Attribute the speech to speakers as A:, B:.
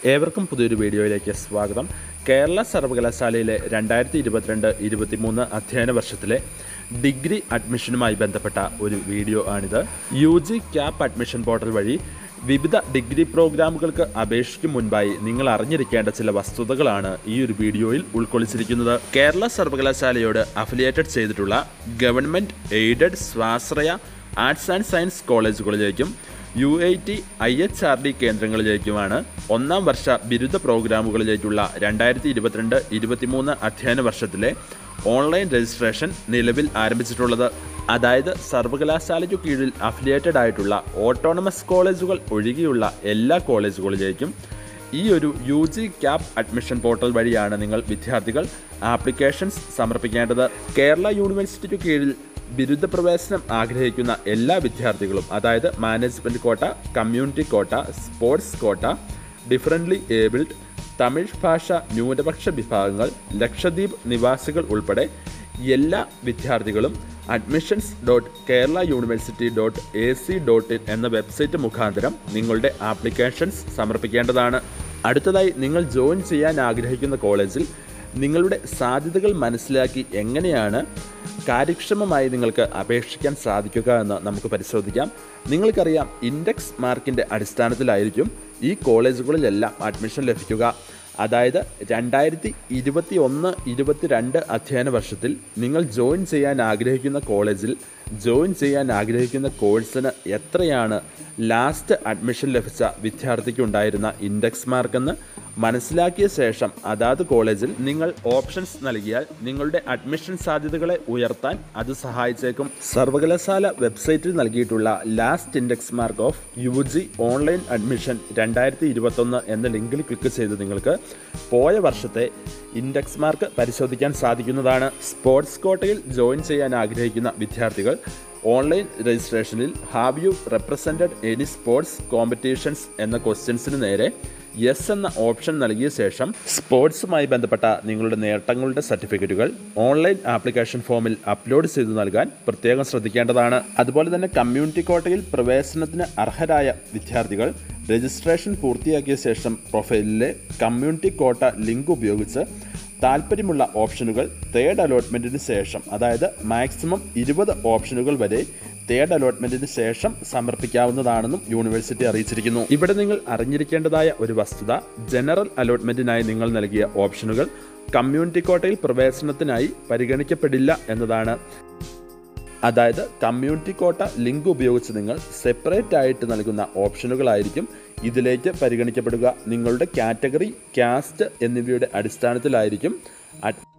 A: ഏവർക്കും പുതിയൊരു വീഡിയോയിലേക്ക് സ്വാഗതം കേരള സർവകലാശാലയിലെ രണ്ടായിരത്തി ഇരുപത്തിരണ്ട് ഇരുപത്തിമൂന്ന് അധ്യയന വർഷത്തിലെ ഡിഗ്രി അഡ്മിഷനുമായി ബന്ധപ്പെട്ട ഒരു വീഡിയോ ആണിത് U G CAP admission portal വഴി വിവിധ ഡിഗ്രി പ്രോഗ്രാമുകൾക്ക് അപേക്ഷിക്കും മുൻപായി നിങ്ങൾ അറിഞ്ഞിരിക്കേണ്ട ചില വസ്തുതകളാണ് ഈ ഒരു വീഡിയോയിൽ ഉൾക്കൊള്ളിച്ചിരിക്കുന്നത് കേരള സർവകലാശാലയോട് അഫിലിയേറ്റഡ് ചെയ്തിട്ടുള്ള ഗവൺമെൻറ് എയ്ഡഡ് സ്വാശ്രയ ആർട്സ് ആൻഡ് സയൻസ് കോളേജുകളിലേക്കും U I T I H R D കേന്ദ്രങ്ങളിലേക്കുമാണ് ഒന്നാം വർഷ ബിരുദ പ്രോഗ്രാമുകളിലേക്കുള്ള രണ്ടായിരത്തി ഇരുപത്തിരണ്ട് ഇരുപത്തിമൂന്ന് അധ്യയന വർഷത്തിലെ ഓൺലൈൻ രജിസ്ട്രേഷൻ നിലവിൽ ആരംഭിച്ചിട്ടുള്ളത് അതായത് സർവകലാശാലയ്ക്കു കീഴിൽ അഫിലിയേറ്റഡ് ആയിട്ടുള്ള ഓട്ടോണമസ് കോളേജുകൾ ഒഴികെയുള്ള എല്ലാ കോളേജുകളിലേക്കും ഈ ഒരു U G CAP admission portal വഴിയാണ് നിങ്ങൾ വിദ്യാർത്ഥികൾ ആപ്ലിക്കേഷൻസ് സമർപ്പിക്കേണ്ടത് കേരള യൂണിവേഴ്സിറ്റിക്കു കീഴിൽ ബിരുദ പ്രവേശനം ആഗ്രഹിക്കുന്ന എല്ലാ വിദ്യാർത്ഥികളും അതായത് മാനേജ്മെൻറ്റ് കോട്ട community quota sports quota differently abled Tamil ഭാഷ ന്യൂനപക്ഷ വിഭാഗങ്ങൾ ലക്ഷദ്വീപ് നിവാസികൾ ഉൾപ്പെടെ എല്ലാ വിദ്യാർത്ഥികളും admissions dot Kerala university dot A C dot in എന്ന വെബ്സൈറ്റ് മുഖാന്തരം നിങ്ങളുടെ ആപ്ലിക്കേഷൻസ് സമർപ്പിക്കേണ്ടതാണ് അടുത്തതായി നിങ്ങൾ ജോയിൻ ചെയ്യാൻ ആഗ്രഹിക്കുന്ന കോളേജിൽ നിങ്ങളുടെ സാധ്യതകൾ മനസ്സിലാക്കി എങ്ങനെയാണ് കാര്യക്ഷമമായി നിങ്ങൾക്ക് അപേക്ഷിക്കാൻ സാധിക്കുക എന്ന് നമുക്ക് പരിശോധിക്കാം നിങ്ങൾക്കറിയാം ഇൻഡെക്സ് മാർക്കിൻ്റെ അടിസ്ഥാനത്തിലായിരിക്കും ഈ കോളേജുകളിലെല്ലാം അഡ്മിഷൻ ലഭിക്കുക അതായത് രണ്ടായിരത്തി ഇരുപത്തി ഒന്ന് ഇരുപത്തിരണ്ട് അധ്യയന വർഷത്തിൽ നിങ്ങൾ ജോയിൻ ചെയ്യാൻ ആഗ്രഹിക്കുന്ന കോളേജിൽ ജോയിൻ ചെയ്യാൻ ആഗ്രഹിക്കുന്ന കോഴ്സിന് എത്രയാണ് ലാസ്റ്റ് അഡ്മിഷൻ ലഭിച്ച വിദ്യാർത്ഥിക്ക് ഉണ്ടായിരുന്ന ഇൻഡെക്സ് മാർക്കെന്ന് മനസ്സിലാക്കിയ ശേഷം അതാത് കോളേജിൽ നിങ്ങൾ ഓപ്ഷൻസ് നൽകിയാൽ നിങ്ങളുടെ അഡ്മിഷൻ സാധ്യതകളെ ഉയർത്താൻ അത് സഹായിച്ചേക്കും സർവകലാശാല വെബ്സൈറ്റിൽ നൽകിയിട്ടുള്ള last index mark of U G online admission രണ്ടായിരത്തി ഇരുപത്തൊന്ന് എന്ന ലിങ്കിൽ ക്ലിക്ക് ചെയ്ത് നിങ്ങൾക്ക് പോയ വർഷത്തെ ഇൻഡെക്സ് മാർക്ക് പരിശോധിക്കാൻ സാധിക്കുന്നതാണ് സ്പോർട്സ് കോട്ടയിൽ ജോയിൻ ചെയ്യാൻ ആഗ്രഹിക്കുന്ന വിദ്യാർത്ഥികൾ ഓൺലൈൻ രജിസ്ട്രേഷനിൽ have you represented any sports competitions എന്ന ക്വസ്റ്റ്യൻസിന് നേരെ യെസ് എന്ന ഓപ്ഷൻ നൽകിയ ശേഷം സ്പോർട്സുമായി ബന്ധപ്പെട്ട നിങ്ങളുടെ നേട്ടങ്ങളുടെ സർട്ടിഫിക്കറ്റുകൾ ഓൺലൈൻ ആപ്ലിക്കേഷൻ ഫോമിൽ അപ്ലോഡ് ചെയ്തു നൽകാൻ പ്രത്യേകം ശ്രദ്ധിക്കേണ്ടതാണ് അതുപോലെ തന്നെ കമ്മ്യൂണിറ്റി കോട്ടയിൽ പ്രവേശനത്തിന് അർഹരായ വിദ്യാർത്ഥികൾ രജിസ്ട്രേഷൻ പൂർത്തിയാക്കിയ ശേഷം പ്രൊഫൈലിലെ കമ്മ്യൂണിറ്റി കോട്ട ലിങ്ക് ഉപയോഗിച്ച് താല്പര്യമുള്ള ഓപ്ഷനുകൾ തേർഡ് അലോട്ട്മെൻറ്റിന് ശേഷം അതായത് മാക്സിമം ഇരുപത് ഓപ്ഷനുകൾ വരെ തേർഡ് അലോട്ട്മെൻറ്റിന് ശേഷം സമർപ്പിക്കാവുന്നതാണെന്നും യൂണിവേഴ്സിറ്റി അറിയിച്ചിരിക്കുന്നു ഇവിടെ നിങ്ങൾ അറിഞ്ഞിരിക്കേണ്ടതായ ഒരു വസ്തുത ജനറൽ അലോട്ട്മെൻറ്റിനായി നിങ്ങൾ നൽകിയ ഓപ്ഷനുകൾ കമ്മ്യൂണിറ്റി കോട്ടയിൽ പ്രവേശനത്തിനായി പരിഗണിക്കപ്പെടില്ല എന്നതാണ് അതായത് കമ്മ്യൂണിറ്റി കോട്ട ലിങ്ക് ഉപയോഗിച്ച് നിങ്ങൾ സെപ്പറേറ്റ് ആയിട്ട് നൽകുന്ന ഓപ്ഷനുകളായിരിക്കും ഇതിലേക്ക് പരിഗണിക്കപ്പെടുക നിങ്ങളുടെ കാറ്റഗറി കാസ്റ്റ് എന്നിവയുടെ അടിസ്ഥാനത്തിലായിരിക്കും അഡ്-